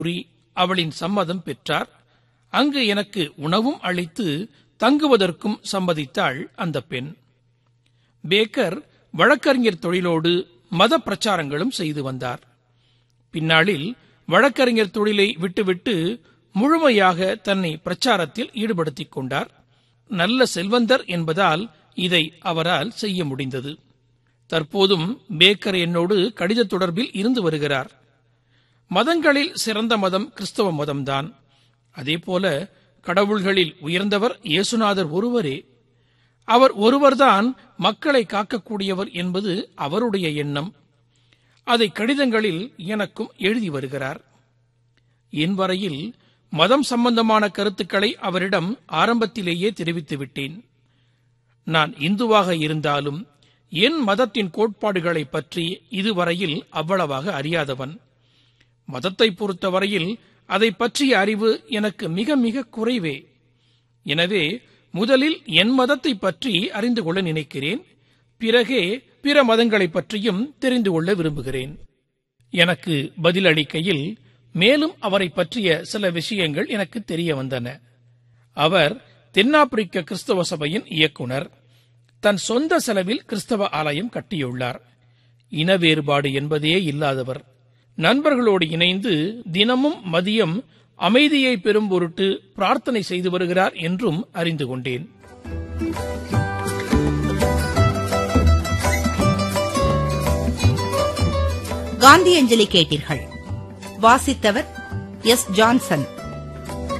கூறி அவளின் சம்மதம் பெற்றார் அங்கு எனக்கு உணவும் அளித்து தங்குவதற்கும் சம்மதித்தாள் அந்த பெண் பேக்கர் வழக்கறிஞர் தொழிலோடு மத பிரச்சாரங்களும் செய்து வந்தார் பின்னாளில் வழக்கறிஞர் தொழிலை விட்டுவிட்டு முழுமையாக தன்னை பிரச்சாரத்தில் ஈடுபடுத்திக் கொண்டார் நல்ல செல்வந்தர் என்பதால் இதை அவரால் செய்ய முடிந்தது தற்போதும் பேக்கர் என்னோடு கடித தொடர்பில் இருந்து வருகிறார் மதங்களில் சிறந்த மதம் கிறிஸ்தவ மதம்தான் அதேபோல கடவுள்களில் உயர்ந்தவர் இயேசுநாதர் ஒருவரே அவர் ஒருவர்தான் மக்களை காக்கக்கூடியவர் என்பது அவருடைய எண்ணம் அதை கடிதங்களில் எனக்கும் எழுதி வருகிறார் என் வரையில் மதம் சம்பந்தமான கருத்துக்களை அவரிடம் ஆரம்பத்திலேயே தெரிவித்து விட்டேன் நான் இந்துவாக இருந்தாலும் என் மதத்தின் கோட்பாடுகளை பற்றி இதுவரையில் அவ்வளவாக அறியாதவன் மதத்தை பொறுத்தவரையில் அதை பற்றிய அறிவு எனக்கு மிக மிக குறைவே எனவே முதலில் என் மதத்தை பற்றி அறிந்து கொள்ள நினைக்கிறேன் பிறகே பிற மதங்களை பற்றியும் தெரிந்து கொள்ள விரும்புகிறேன் எனக்கு பதிலளிக்கையில் மேலும் அவரை பற்றிய சில விஷயங்கள் எனக்கு தெரிய வந்தன அவர் தென்னாப்பிரிக்க கிறிஸ்தவ சபையின் இயக்குனர் தன் சொந்த செலவில் கிறிஸ்தவ ஆலயம் கட்டியுள்ளார் இன வேறுபாடு என்பதே இல்லாதவர் நண்பர்களோடு இணைந்து தினமும் மதியம் அமைதியை பெறும் பொருட்டு பிரார்த்தனை செய்து வருகிறார் என்றும் அறிந்து கொண்டேன் காந்தியஞ்சலி கேட்டீர்கள் வாசித்தவர் எஸ் ஜான்சன்